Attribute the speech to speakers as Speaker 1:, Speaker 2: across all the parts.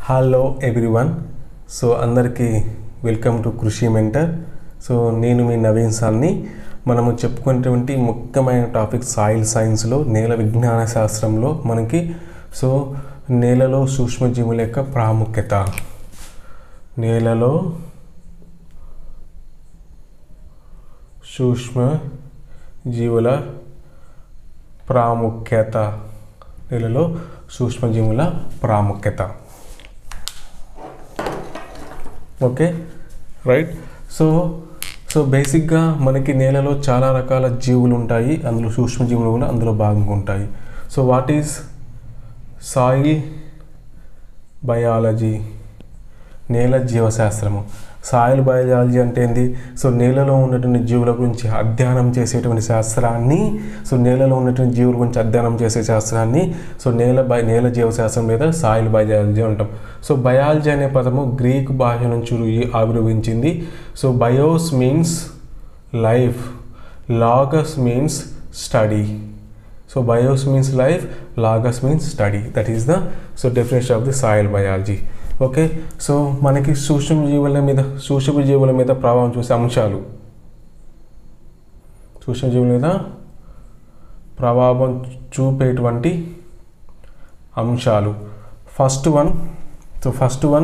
Speaker 1: hello everyone so అందరికీ welcome to Krishi mentor so నేను మీ నవీన్ సార్ని మనము చెప్పుకునేటువంటి ముఖ్యమైన టాపిక్ సాయిల్ సైన్స్లో నేల విజ్ఞాన శాస్త్రంలో మనకి సో నేలలో సూక్ష్మజీవుల యొక్క ప్రాముఖ్యత నేలలో సూక్ష్మ జీవుల ప్రాముఖ్యత నేలలో సూక్ష్మజీవుల ప్రాముఖ్యత ఓకే రైట్ సో సో బేసిక్గా మనకి నేలలో చాలా రకాల జీవులు ఉంటాయి అందులో సూక్ష్మజీవులు కూడా అందులో భాగంగా ఉంటాయి so what is soil biology నేల జీవశాస్త్రము సాయిల్ బయాలజీ అంటే ఏంది సో నేలలో ఉన్నటువంటి జీవుల గురించి అధ్యయనం చేసేటువంటి శాస్త్రాన్ని సో నేలలో ఉన్నటువంటి జీవుల గురించి అధ్యయనం చేసే శాస్త్రాన్ని సో నేల బై నేల జీవశాస్త్రం లేదా సాయిల్ బయాలజీ అంటాం సో బయాలజీ అనే పదము గ్రీక్ భాష నుంచి రు- ఆవిర్భవించింది so bios means life logos means study so bios means life logos means study that is the so definition of the soil biology okay so మనకి సూక్ష్మ జీవుల మీద సూక్ష్మ జీవుల మీద ప్రభావం చూసే అంశాలు సూక్ష్మ జీవుల మీద ప్రభావం చూపేటువంటి అంశాలు first one so first one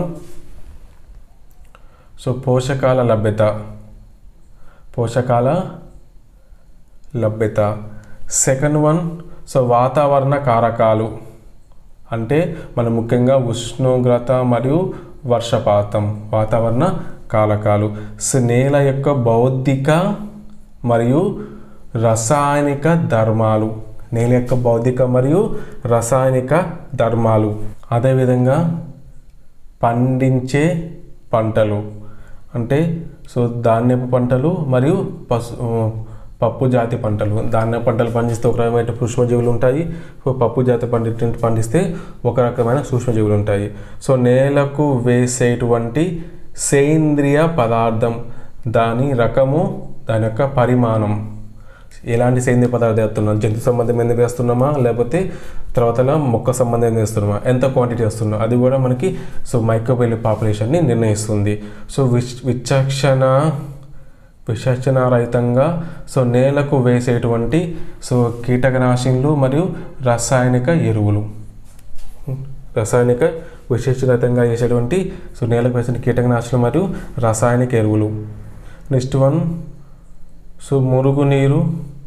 Speaker 1: so పోషకాల లభ్యత పోషకాల లభ్యత సెకండ్ వన్ సో వాతావరణ కారకాలు అంటే మనం ముఖ్యంగా ఉష్ణోగ్రత మరియు వర్షపాతం వాతావరణ కారకాలు సో నేల యొక్క బౌద్ధిక మరియు రసాయనిక ధర్మాలు నేల యొక్క బౌద్ధిక మరియు రసాయనిక ధర్మాలు అదేవిధంగా పండించే పంటలు అంటే సో ధాన్యపు పంటలు మరియు పశు పప్పు జాతి పంటలు ధాన్య పంటలు పండిస్తే ఒక రకమైన సూక్ష్మజీవులు ఉంటాయి సో పప్పు జాతి పండి పండిస్తే ఒక రకమైన సూక్ష్మజీవులు ఉంటాయి సో నేలకు వేసేటువంటి సేంద్రియ పదార్థం దాని రకము దాని యొక్క పరిమాణం ఎలాంటి సేంద్రియ పదార్థం వేస్తున్నాం జంతు సంబంధం ఎందుకు వేస్తున్నామా లేకపోతే తర్వాత మొక్క సంబంధం వేస్తున్నామా ఎంత క్వాంటిటీ వేస్తున్నాం అది కూడా మనకి సో మైక్రోబెల్ పాపులేషన్ని నిర్ణయిస్తుంది సో విచ్ విచక్షణ విచక్షణ రహితంగా సో నేలకు వేసేటువంటి సో కీటకనాశినులు మరియు రసాయనిక ఎరువులు రసాయనిక విశేషరహితంగా వేసేటువంటి సో నేలకు వేసిన కీటకనాశనం మరియు రసాయనిక ఎరువులు నెక్స్ట్ వన్ సో మురుగునీరు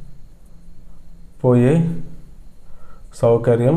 Speaker 1: పోయే సౌకర్యం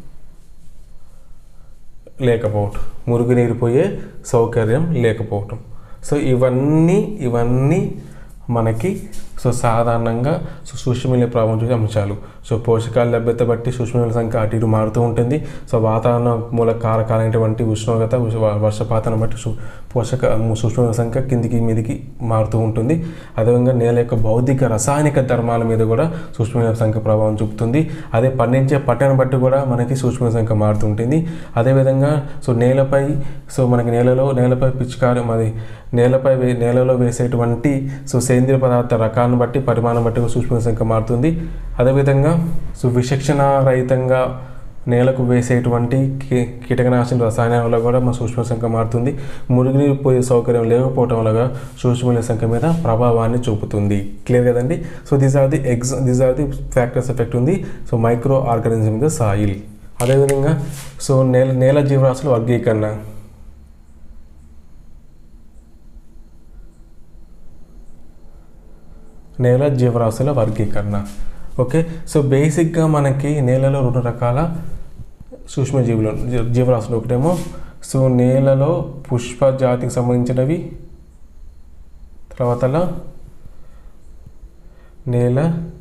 Speaker 1: లేకపోవటం మురుగునీరు పోయే సౌకర్యం లేకపోవటం సో ఇవన్నీ ఇవన్నీ మనకి సో సాధారణంగా సో సూక్ష్మీల ప్రభావం చూసే అంశాలు సో పోషకాల లభ్యత బట్టి సూక్ష్మీల సంఖ్య అటు ఇటు మారుతూ ఉంటుంది సో వాతావరణ మూల కారకాలైనటువంటి ఉష్ణోగ్రత ఉష్- వర్షపాతాన్ని బట్టి సు- పోషక సూక్ష్మీల సంఖ్య కిందికి మీదికి మారుతూ ఉంటుంది అదేవిధంగా నేల యొక్క భౌతిక రసాయనిక ధర్మాల మీద కూడా సూక్ష్మీల సంఖ్య ప్రభావం చూపుతుంది అదే పండించే పట్టణం బట్టి కూడా మనకి సూక్ష్మీల సంఖ్య మారుతుంటుంది అదేవిధంగా సో నేలపై సో మనకి నేలలో నేలపై పిచికారి మరి నేలపై వే- నేలలో వేసేటువంటి సో సేంద్రియ పదార్థ రకాన్ని బట్టి పరిమాణం బట్టి కూడా సూక్ష్మ సంఖ్య మారుతుంది అదేవిధంగా సో విచక్షణ రహితంగా నేలకు వేసేటువంటి కీ కీటకనాశన రసాయనాల వల్ల కూడా మన సూక్ష్మ సంఖ్య మారుతుంది మురుగునీరు పోయే సౌకర్యం లేకపోవడం వల్ల సూక్ష్మల సంఖ్య మీద ప్రభావాన్ని చూపుతుంది క్లియర్ కదండి సో దీస్ ఆర్ ది ఎగ్జ్ these are the factors effect ఉంది so microorganism the soil అదేవిధంగా సో నేల నేల జీవరాశుల వర్గీకరణ నేల జీవరాశుల వర్గీకరణ ఓకే సో బేసిక్గా మనకి నేలలో రెండు రకాల సూక్ష్మజీవులు జీ- జీవరాశులు ఒకటేమో సో నేలలో పుష్ప జాతికి సంబంధించినవి తర్వాత నేల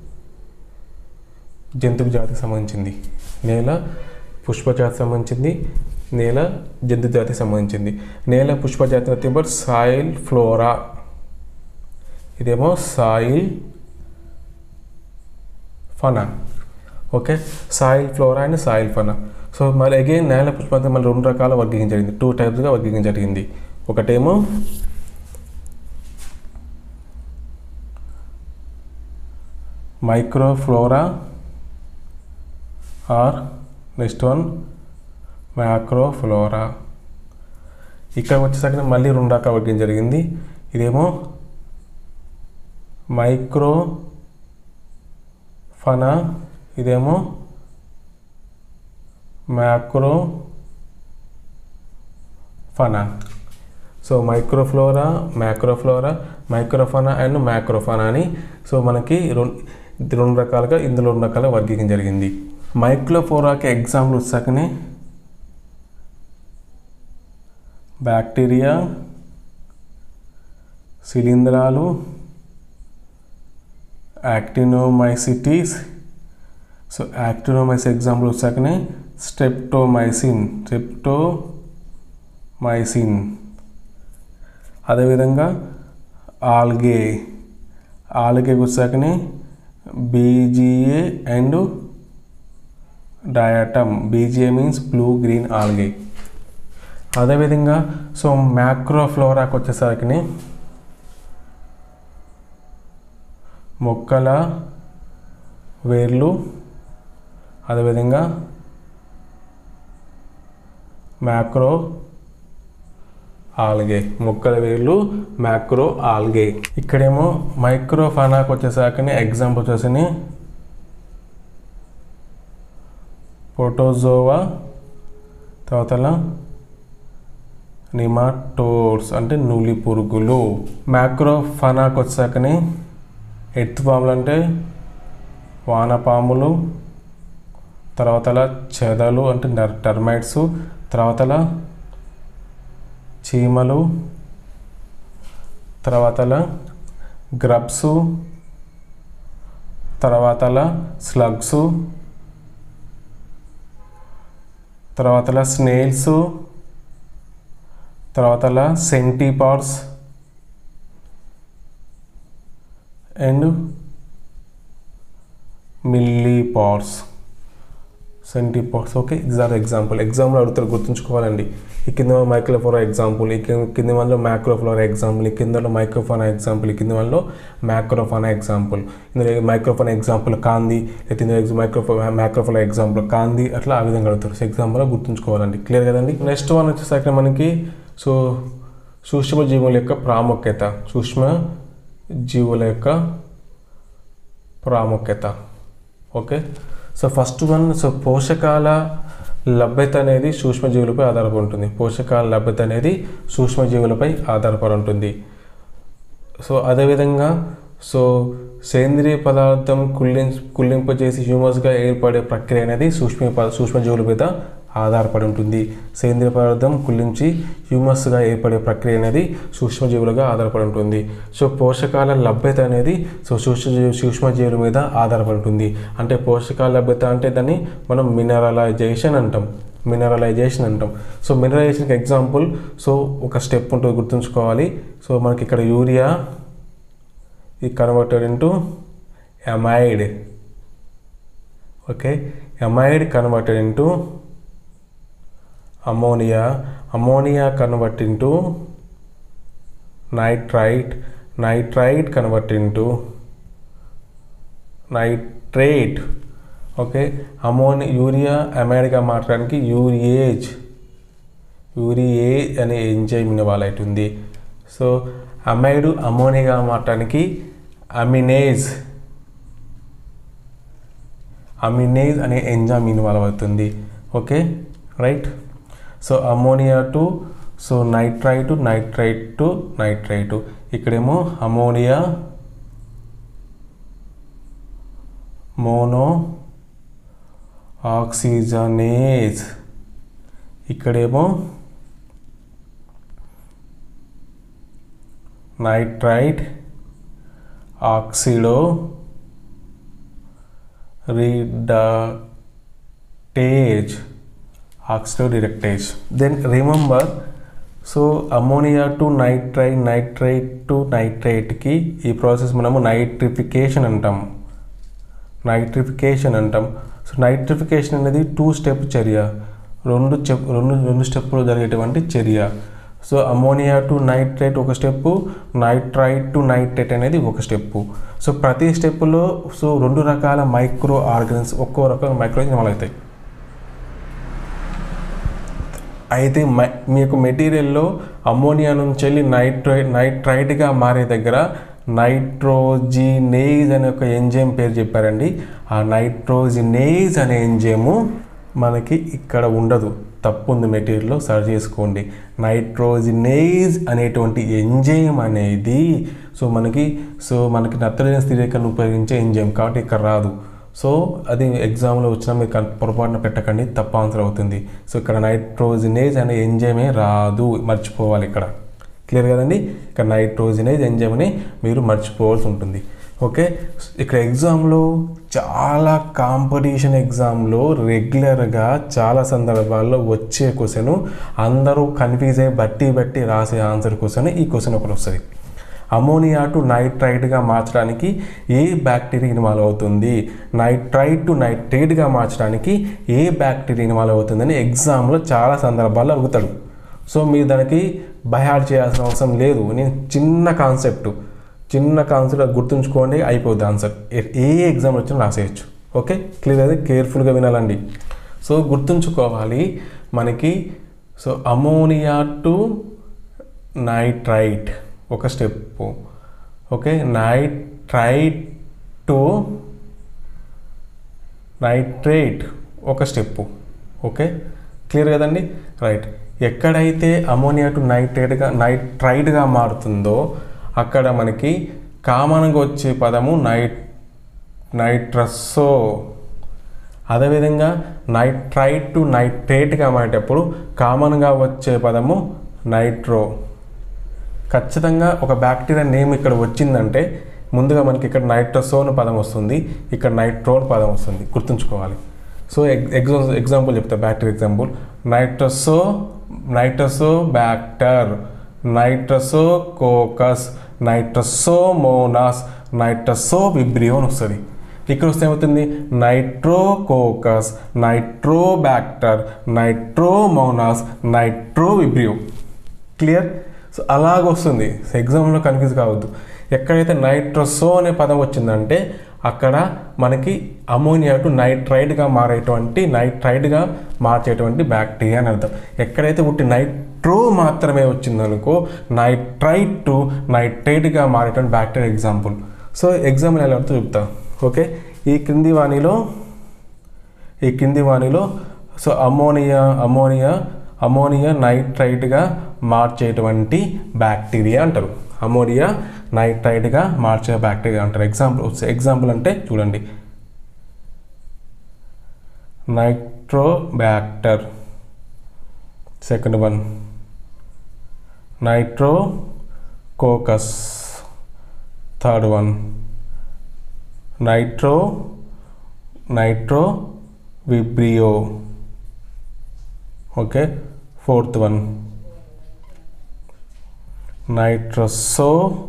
Speaker 1: జంతువు జాతికి సంబంధించింది నేల పుష్ప జాతికి సంబంధించింది నేల జంతు జాతికి సంబంధించింది నేల పుష్ప జాతి నథింగ్ బట్ సాయిల్ ఫ్లోరా ఇదేమో soil fauna okay soil flora and soil fauna so మరి అగైన్ నేల పుష్పంతో మళ్ళీ రెండు రకాల వర్గీకరణ జరిగింది టూ టైప్స్గా వర్గీకరణ జరిగింది ఒకటేమో microflora or next one macroflora ఇక్కడ వచ్చేసరికి మళ్ళీ రెండు రకాల వర్గం జరిగింది ఇదేమో మైక్రో ఫనా ఇదేమో macrofauna so microflora macroflora microfauna and macrofauna అని సో మనకి రెండు రెండు రకాలుగా ఇందులో రెండు రకాల వర్గీకరణ జరిగింది మైక్రోఫోరాకి ఎగ్జాంపుల్ వచ్చాకనే బ్యాక్టీరియా శిలీంధ్రాలు యాక్టినోమైసిటీస్ సో యాక్టినోమైస్ ఎగ్జాంపుల్ వచ్చాకనే స్టెప్టోమైసిన్ స్టెప్టోమైసిన్ అదేవిధంగా ఆల్గే ఆల్గే వచ్చాకనే BGA and diatom BGA means blue green algae అదేవిధంగా సో మ్యాక్రోఫ్లోరాకి వచ్చేసరికి మొక్కల వేర్లు అదేవిధంగా మ్యాక్రో ఆల్గే మొక్కల వేర్లు మ్యాక్రో ఆల్గే ఇక్కడేమో మైక్రోఫానాకి వచ్చేసరికి ఎగ్జాంపుల్ వచ్చేసి పోటోజోవా తర్వాత నిమాటోడ్స్ అంటే నూలి పురుగులు మ్యాక్రోఫానాకి వచ్చాకని ఎర్త్ పాములు అంటే వానపాములు తర్వాత చెదలు అంటే నర్ టర్మైట్స్ తర్వాత చీమలు తర్వాతల గ్రబ్స్ తర్వాతల స్లగ్స్ తర్వాతల స్నేల్స్ తర్వాతల centipedes and millipedes centipedes okay is are example example అడుగుతారు గుర్తుంచుకోవాలండి ఈ కింద మైక్రోఫ్లోరా ఎగ్జాంపుల్ ఈ కింద కింద వాళ్ళలో మ్యాక్రోఫ్లోరా ఎగ్జాంపుల్ ఈ కిందలో మైక్రోఫోనా ఎగ్జాంపుల్ ఈ కింద వాళ్ళలో మ్యాక్రోఫోనా ఎగ్జాంపుల్ ఇందులో మైక్రోఫోన్ ఎగ్జాంపుల్ కాంది లేకపోతే ఇందులో మైక్రోఫో మ్యాక్రోఫోనా ఎగ్జాంపుల్ కాంది అట్లా ఆ విధంగా అడుగుతారు సో ఎగ్జాంపుల్ గుర్తుంచుకోవాలండి క్లియర్ కదండి నెక్స్ట్ వన్ వచ్చేసరికి మనకి సో సూక్ష్మ జీవుల యొక్క ప్రాముఖ్యత సూక్ష్మ జీవుల యొక్క ప్రాముఖ్యత okay so first one so పోషకాల లభ్యత అనేది సూక్ష్మజీవులపై ఆధారపడి ఉంటుంది పోషకాల లభ్యత అనేది సూక్ష్మజీవులపై ఆధారపడి ఉంటుంది సో అదేవిధంగా సో సేంద్రియ పదార్థం కుళ్ళిం కుళ్ళింపజేసి హ్యూమస్గా ఏర్పడే ప్రక్రియ అనేది సూక్ష్మ ప- సూక్ష్మజీవుల మీద ఆధారపడి ఉంటుంది సేంద్రియ పదార్థం కుళ్ళించి హ్యూమస్గా ఏర్పడే ప్రక్రియ అనేది సూక్ష్మజీవులుగా ఆధారపడి ఉంటుంది సో పోషకాల లభ్యత అనేది సో సూక్ష్మజీవి సూక్ష్మజీవుల మీద ఆధారపడి ఉంటుంది అంటే పోషకాల లభ్యత అంటే దాన్ని మనం మినరలైజేషన్ అంటాం మినరలైజేషన్ అంటాం సో మినరలైజేషన్కి ఎగ్జాంపుల్ సో ఒక స్టెప్ ఉంటుంది గుర్తుంచుకోవాలి సో మనకి ఇక్కడ యూరియా ఈ converted into amide okay amide converted into ammonia ammonia convert into nitrite nitrite convert into nitrate okay అమోని యూరియా అమైడ్గా మార్చడానికి యూరియేజ్ యూరియే అనే ఎంజైమ్ ఇన్వాల్వ్ అవుతుంది సో అమైడ్ అమోనియాగా మార్చడానికి అమినేజ్ అమినేజ్ అనే ఎంజైమ్ ఇన్వాల్వ్ అవుతుంది okay right so ammonia to so nitrite nitrite to nitrite ఇక్కడేమో అమోనియా మోనో ఆక్సిజనేజ్ ఇక్కడేమో nitrite ఆక్సిడో oxidoreductase oxidoreductase then remember so ammonia to nitrite nitrite to నైట్రైట్కి ఈ process మనము nitrification అంటాం nitrification అంటాం so nitrification అనేది two step చర్య రెండు చెప్ రెండు రెండు స్టెప్పులు జరిగేటువంటి చర్య సో అమోనియా టు నైట్రేట్ ఒక స్టెప్పు నైట్రైట్ టు నైట్రేట్ అనేది ఒక స్టెప్పు సో ప్రతి స్టెప్పులో సో రెండు రకాల మైక్రో ఆర్గన్స్ ఒక్కో రకం మైక్రో ఇన్వాల్వ్ అవుతాయి అయితే మ- మీ యొక్క మెటీరియల్లో అమ్మోనియా నుంచి వెళ్ళి నైట్రై నైట్రైట్గా మారే దగ్గర నైట్రోజినేజ్ అనే ఒక ఎంజైమ్ పేరు చెప్పారండి ఆ నైట్రోజినేజ్ అనే ఎంజైము మనకి ఇక్కడ ఉండదు తప్పు ఉంది మెటీరియల్లో సర్చ్ చేసుకోండి నైట్రోజినేజ్ అనేటువంటి ఎంజైమ్ అనేది సో మనకి సో మనకి నత్రజని స్థిరీకరణ ఉపయోగించే ఎంజైమ్ కాబట్టి ఇక్కడ రాదు సో అది ఎగ్జామ్లో వచ్చినా మీరు కన్- పొరపాటున పెట్టకండి తప్ప ఆన్సర్ అవుతుంది సో ఇక్కడ నైట్రోజినేజ్ అనే ఎంజైమే రాదు మర్చిపోవాలి ఇక్కడ క్లియర్ కదండి ఇక్కడ నైట్రోజినేజ్ ఎంజైమ్ని మీరు మర్చిపోవాల్సి ఉంటుంది ఓకే ఇక్కడ ఎగ్జామ్లో చాలా కాంపిటీషన్ ఎగ్జామ్లో రెగ్యులర్గా చాలా సందర్భాల్లో వచ్చే క్వశ్చన్ అందరూ కన్ఫ్యూజ్ అయ్యి బట్టి బట్టి రాసే ఆన్సర్ క్వశ్చన్ ఈ క్వశ్చన్ ఒకటి వస్తుంది అమోనియా టు నైట్రైట్గా మార్చడానికి ఏ బ్యాక్టీరియా ఇన్వాల్వ్ అవుతుంది నైట్రైట్ టు నైట్రేట్గా మార్చడానికి ఏ బ్యాక్టీరియా ఇన్వాల్వ్ అవుతుందని ఎగ్జామ్లో చాలా సందర్భాల్లో అడుగుతాడు సో మీరు దానికి బయాడ్ చేయాల్సిన అవసరం లేదు నేను చిన్న కాన్సెప్ట్ చిన్న కాన్సెప్ట్ గుర్తుంచుకోండి అయిపోద్ది ఆన్సర్ ఏ- ఏ ఎగ్జామ్ వచ్చినా రాసేయచ్చు ఓకే క్లియర్ అది కేర్ఫుల్గా వినాలండి సో గుర్తుంచుకోవాలి మనకి సో అమోనియా టు నైట్రైట్ ఒక step okay nitrite to nitrate ఒక స్టెప్ ఓకే క్లియర్ కదండి రైట్ ఎక్కడైతే అమోనియా టు నైట్రేట్గా నైట్రైడ్గా మారుతుందో అక్కడ మనకి కామన్గా వచ్చే పదము నైట్ నైట్రస్సో అదేవిధంగా నైట్రైట్ టు నైట్రేట్గా మారేటప్పుడు కామన్గా వచ్చే పదము నైట్రో ఖచ్చితంగా ఒక బ్యాక్టీరియా నేమ్ ఇక్కడ వచ్చిందంటే ముందుగా మనకి ఇక్కడ నైట్రసోన్ పదం వస్తుంది ఇక్కడ నైట్రోన్ పదం వస్తుంది గుర్తుంచుకోవాలి సో ఎగ్జా ఎగ్జాంపుల్ చెప్తా bacteria example nitroso nitrosobacter nitrosococcus nitrosomonas nitrosovibrio అని వస్తుంది ఇక్కడ వస్తే ఏమవుతుంది nitrococcus nitrobacter nitromonas nitrovibrio clear so అలాగ వస్తుంది ఎగ్జామ్లో కన్ఫ్యూజ్ కావద్దు ఎక్కడైతే నైట్రసో అనే పదం వచ్చిందంటే అక్కడ మనకి అమోనియా టు నైట్రైడ్గా మారేటువంటి నైట్రైడ్గా మార్చేటువంటి బ్యాక్టీరియా అని అర్థం ఎక్కడైతే ఉట్టి నైట్రో మాత్రమే వచ్చిందనుకో నైట్రైట్ టు నైట్రైడ్గా మారేటువంటి బ్యాక్టీరియా ఎగ్జాంపుల్ సో ఎగ్జాంపుల్ ఎలా ఉంటుందో చెప్తా ఓకే ఈ క్రింది వాణిలో ఈ కింది వాణిలో సో అమోనియా అమోనియా అమోనియా నైట్రైట్గా మార్చేటువంటి బ్యాక్టీరియా అంటారు అమోనియా నైట్రైట్గా మార్చే బ్యాక్టీరియా అంటారు ఎగ్జాంపుల్ ఎగ్జాంపుల్ అంటే చూడండి nitrobacter second one nitrococcus third one nitro nitrovibrio okay fourth one 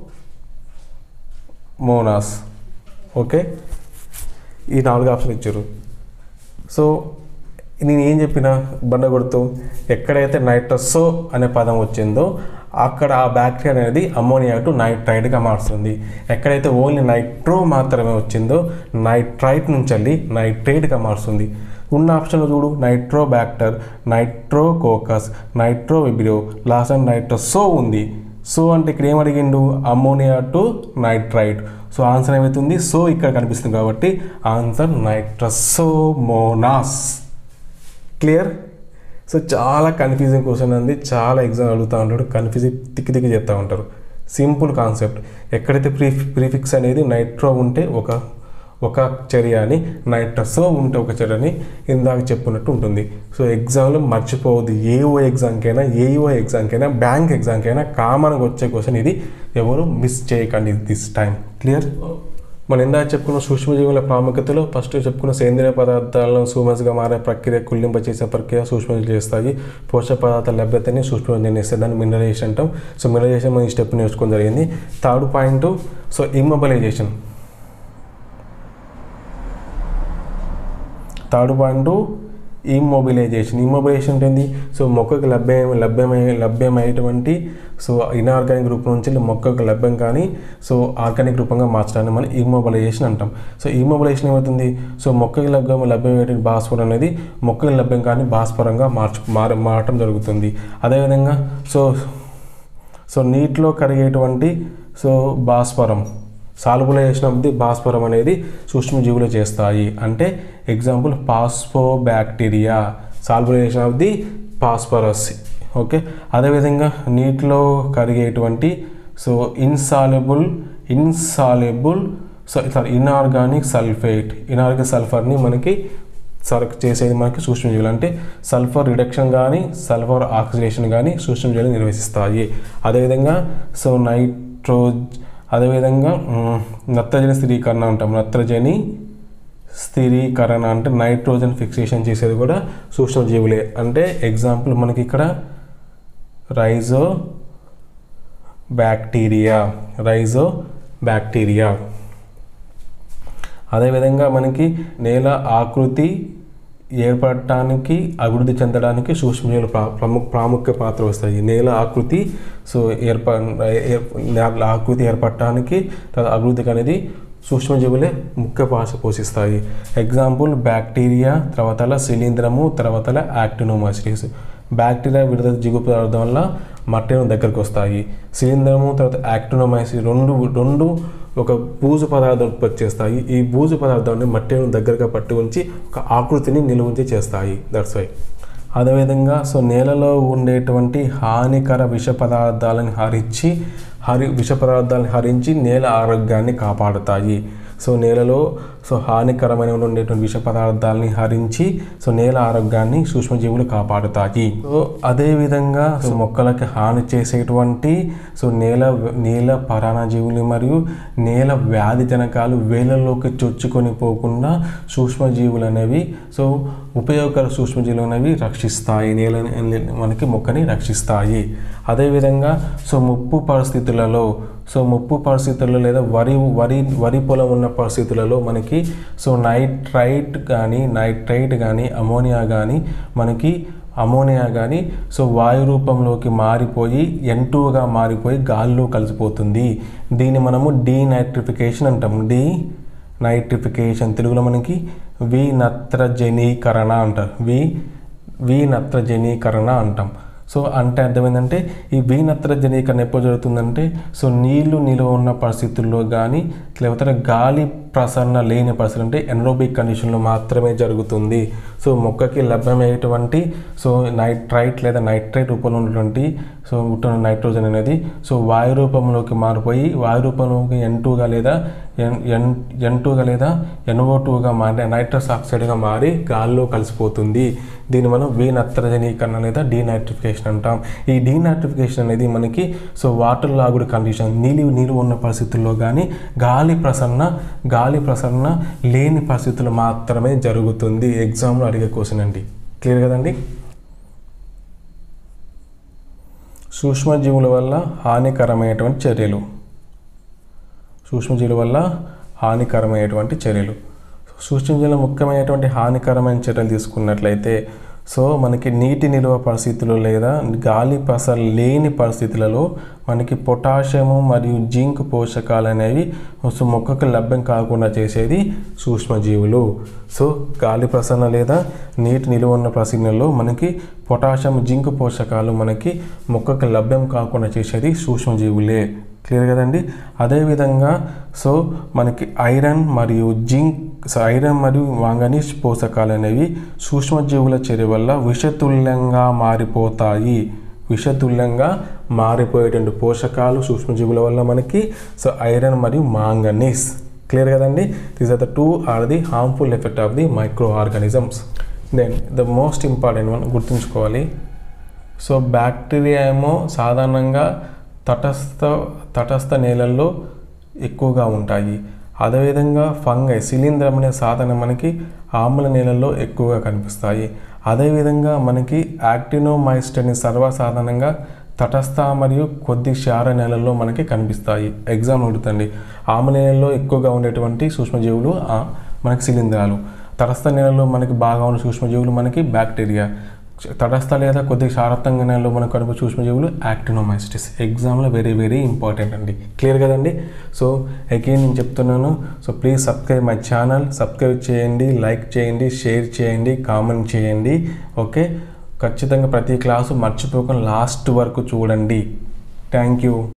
Speaker 1: nitrosomonas okay ఈ నాలుగు ఆప్షన్ ఇచ్చారు సో నేను ఏం చెప్పిన బండ కొడుతూ ఎక్కడైతే నైట్రసో అనే పదం వచ్చిందో అక్కడ ఆ బ్యాక్టీరియా అనేది అమోనియా టు నైట్రైడ్గా మారుతుంది ఎక్కడైతే ఓన్లీ నైట్రో మాత్రమే వచ్చిందో నైట్రైట్ నుంచి వెళ్ళి నైట్రేట్గా మారుస్తుంది ఉన్న ఆప్షన్లో చూడు nitrobacter nitrococcus nitrovibrio last and nitroso ఉంది సో అంటే ఇక్కడ ఏం అడిగిండు ammonia to nitrite so answer ఏమవుతుంది సో ఇక్కడ కనిపిస్తుంది కాబట్టి ఆన్సర్ నైట్రసోమోనాస్ క్లియర్ సో చాలా కన్ఫ్యూజింగ్ క్వశ్చన్ అంది చాలా ఎగ్జామ్ అడుగుతూ ఉంటాడు కన్ఫ్యూజ్ తిక్కి తిక్కి చెప్తూ ఉంటారు సింపుల్ కాన్సెప్ట్ ఎక్కడైతే ప్రీ ప్రీఫిక్స్ అనేది నైట్రో ఉంటే ఒక ఒక చర్య అని నైట్రసో ఉంటే ఒక చర్యని ఇందాక చెప్పుకున్నట్టు ఉంటుంది సో ఎగ్జామ్లో మర్చిపోవద్దు ఏఓ ఎగ్జామ్కైనా ఏఈఓ ఎగ్జామ్కైనా బ్యాంక్ ఎగ్జామ్కైనా కామన్గా వచ్చే క్వశ్చన్ ఇది ఎవరు మిస్ చేయకండి దిస్ టైం క్లియర్ మనం ఇందాక చెప్పుకున్న సూక్ష్మజీవుల ప్రాముఖ్యతలో ఫస్ట్ చెప్పుకున్న సేంద్రియ పదార్థాలను సూమస్గా మారే ప్రక్రియ కుళ్ళింప చేసే ప్రక్రియ సూక్ష్మజీవులు చేస్తాయి పోషక పదార్థాల లభ్యతని సూక్ష్మజీవులు చేస్తాయి దాన్ని మినరలైజేషన్ అంటాం సో మినరలైజేషన్ మనం ఈ స్టెప్ నేర్చుకోవడం జరిగింది third point so immobilization third point immobilization immobilization అంటే ఏంది సో మొక్కకు లభ్యం లభ్యమై లభ్యమయ్యేటువంటి సో ఇన్ఆర్గానిక్ రూపం నుంచి మొక్కకు లభ్యం కానీ సో ఆర్గానిక్ రూపంగా మార్చడాన్ని మనం ఇమ్మొబిలైజేషన్ అంటాం సో ఇమ్మొబిలైజేషన్ ఏమవుతుంది సో మొక్కకి లభ్యం లభ్యమయ్యేటువంటి భాస్వరం అనేది మొక్కకి లభ్యం కానీ భాస్వరంగా మార్చు మార మారటం జరుగుతుంది అదేవిధంగా సో సో నీటిలో కరిగేటువంటి సో భాస్వరం సాల్బులైజేషన్ ఆఫ్ ది భాస్వరం అనేది సూక్ష్మజీవులు చేస్తాయి అంటే example phosphobacteria solubilization of the phosphorus okay అదేవిధంగా నీటిలో కరిగేటువంటి so insoluble insoluble so sorry inorganic sulphate inorganic సల్ఫర్ని మనకి సరక్ చేసేది మనకి సూక్ష్మజీవులు అంటే సల్ఫర్ రిడక్షన్ కానీ సల్ఫర్ ఆక్సిడేషన్ కానీ సూక్ష్మజీవులు నిర్వహిస్తాయి అదేవిధంగా సో నైట్రో అదేవిధంగా మ్, నత్రజని స్థిరీకరణ అంటాం నత్రజని స్థిరీకరణ అంటే నైట్రోజన్ ఫిక్సేషన్ చేసేది కూడా సూక్ష్మజీవులే అంటే ఎగ్జాంపుల్ మనకి ఇక్కడ రైజో బ్యాక్టీరియా రైజో బ్యాక్టీరియా అదేవిధంగా మనకి నేల ఆకృతి ఏర్పడటానికి అభివృద్ధి చెందడానికి సూక్ష్మజీవులు ప్రా ప్రముఖ ప్రాముఖ్య పాత్ర వస్తాయి నేల ఆకృతి సో ఏర్ప ఏర్- నేల ఆకృతి ఏర్పడటానికి తర్వాత అభివృద్ధికి అనేది సూక్ష్మజీవులే ముఖ్య పాత్ర పోషిస్తాయి ఎగ్జాంపుల్ బ్యాక్టీరియా తర్వాత శిలీంధ్రము తర్వాత యాక్టినోమాసిటీస్ బ్యాక్టీరియా విడుదల జిగు పదార్థం వల్ల మట్టిను దగ్గరకు వస్తాయి శిలీంధ్రము తర్వాత యాక్టినోమైసిస్ రెండు రెండు ఒక బూజు పదార్థం ఉత్పత్తి చేస్తాయి ఈ బూజు పదార్థాన్ని మట్టిని దగ్గరగా పట్టి ఉంచి ఒక ఆకృతిని నిలువ ఉంచి చేస్తాయి దట్స్ వై అదేవిధంగా సో నేలలో ఉండేటువంటి హానికర విష పదార్థాలను హరించి హరి విష పదార్థాలను హరించి నేల ఆరోగ్యాన్ని కాపాడుతాయి సో నేలలో సో హానికరమైన ఉండేటువంటి విష పదార్థాలని హరించి సో నేల ఆరోగ్యాన్ని సూక్ష్మజీవులు కాపాడుతాయి సో అదేవిధంగా సో మొక్కలకి హాని చేసేటువంటి సో నేల నేల పరాణజీవులు మరియు నేల వ్యాధి జనకాలు వేలలోకి చొచ్చుకొని పోకుండా సూక్ష్మజీవులు అనేవి సో ఉపయోగకర సూక్ష్మజీవులు అనేవి రక్షిస్తాయి నేల మనకి మొక్కని రక్షిస్తాయి అదేవిధంగా సో ముప్పు పరిస్థితులలో సో ముప్పు పరిస్థితుల్లో లేదా వరి వరి వరి పొలం ఉన్న పరిస్థితులలో మనకి సో నైట్రైట్ కానీ నైట్రైట్ కానీ అమోనియా కానీ మనకి అమోనియా కానీ సో వాయు రూపంలోకి మారిపోయి ఎన్టూగా మారిపోయి గాల్లో కలిసిపోతుంది దీన్ని మనము డీనైట్రిఫికేషన్ అంటాం డీ నైట్రిఫికేషన్ తెలుగులో మనకి వినత్రజనీకరణ అంటారు వి వినత్రజనీకరణ అంటాం సో అంటే అర్థమైందంటే ఈ వినత్రజనీకరణ ఎప్పుడు జరుగుతుందంటే సో నీళ్లు నిల్వ ఉన్న పరిస్థితుల్లో కానీ లేకపోతే గాలి ప్రసరణ లేని పరిస్థితులు అంటే ఎనరోబిక్ కండిషన్లో మాత్రమే జరుగుతుంది సో మొక్కకి లభ్యమయ్యేటువంటి సో నైట్రైట్ లేదా నైట్రైట్ రూపంలో ఉన్నటువంటి సో ఉంటున్న నైట్రోజన్ అనేది సో వాయు రూపంలోకి మారిపోయి వాయు రూపంలోకి ఎన్ టూగా లేదా ఎన్ ఎన్ ఎన్ టూగా లేదా ఎన్ఓ టూగా మారి నైట్రస్ ఆక్సైడ్గా మారి గాల్లో కలిసిపోతుంది దీన్ని మనం వినత్రజనీకరణ లేదా డీనైట్రిఫికేషన్ అంటాం ఈ డీనైట్రిఫికేషన్ అనేది మనకి సో వాటర్ లాగుడు కండిషన్ నీళ్ళు నీళ్ళు ఉన్న పరిస్థితుల్లో కానీ గాలి ప్రసరణ గాలి ప్రసరణ లేని పరిస్థితులు మాత్రమే జరుగుతుంది ఎగ్జామ్లో అడిగే క్వశ్చన్ అండి క్లియర్ కదండి సూక్ష్మజీవుల వల్ల హానికరమైనటువంటి చర్యలు సూక్ష్మజీవుల వల్ల హానికరమైనటువంటి చర్యలు సూక్ష్మజీవుల ముఖ్యమైనటువంటి హానికరమైన చర్యలు తీసుకున్నట్లయితే సో మనకి నీటి నిల్వ పరిస్థితులు లేదా గాలి పస లేని పరిస్థితులలో మనకి పొటాషియము మరియు జింక్ పోషకాలు అనేవి సో మొక్కకు లభ్యం కాకుండా చేసేది సూక్ష్మజీవులు సో గాలి ప్రసరణ లేదా నీటి నిల్వ ఉన్న పరిస్థితులలో మనకి పొటాషియం జింక్ పోషకాలు మనకి మొక్కకు లభ్యం కాకుండా చేసేది సూక్ష్మజీవులే క్లియర్ కదండి అదేవిధంగా సో మనకి ఐరన్ మరియు జింక్ సో ఐరన్ మరియు మాంగనీస్ పోషకాలు అనేవి సూక్ష్మజీవుల చర్య వల్ల విషతుల్యంగా మారిపోతాయి విషతుల్యంగా మారిపోయేటువంటి పోషకాలు సూక్ష్మజీవుల వల్ల మనకి సో ఐరన్ మరియు మాంగనీస్ క్లియర్ కదండి these are the two are the harmful effect of the microorganisms then the most important one గుర్తుంచుకోవాలి సో బ్యాక్టీరియా ఏమో సాధారణంగా తటస్థ తటస్థ నేలల్లో ఎక్కువగా ఉంటాయి అదేవిధంగా ఫంగై శిలీంధ్రం అనే సాధన మనకి ఆమ్ల నేలల్లో ఎక్కువగా కనిపిస్తాయి అదేవిధంగా మనకి యాక్టినోమైస్ట్ అనే సర్వసాధారణంగా తటస్థ మరియు కొద్ది క్షార నేలల్లో మనకి కనిపిస్తాయి ఎగ్జామ్ అడుగుతండి ఆమ్ల నేలల్లో ఎక్కువగా ఉండేటువంటి సూక్ష్మజీవులు ఆ, మనకి శిలీంధ్రాలు తటస్థ నేలలో మనకి బాగా ఉన్న సూక్ష్మజీవులు మనకి బ్యాక్టీరియా తటస్థ లేదా కొద్దిగా శారత్తంగా నేలలో మనకు కనిపే సూక్ష్మజీవులు యాక్టినోమైసిటిస్ ఎగ్జామ్లో వెరీ వెరీ ఇంపార్టెంట్ అండి క్లియర్ కదండి సో అగైన్ నేను చెప్తున్నాను so please subscribe my channel subscribe చేయండి లైక్ చేయండి షేర్ చేయండి కామెంట్ చేయండి ఓకే ఖచ్చితంగా ప్రతి క్లాసు మర్చిపోకుండా లాస్ట్ వరకు చూడండి థ్యాంక్ యూ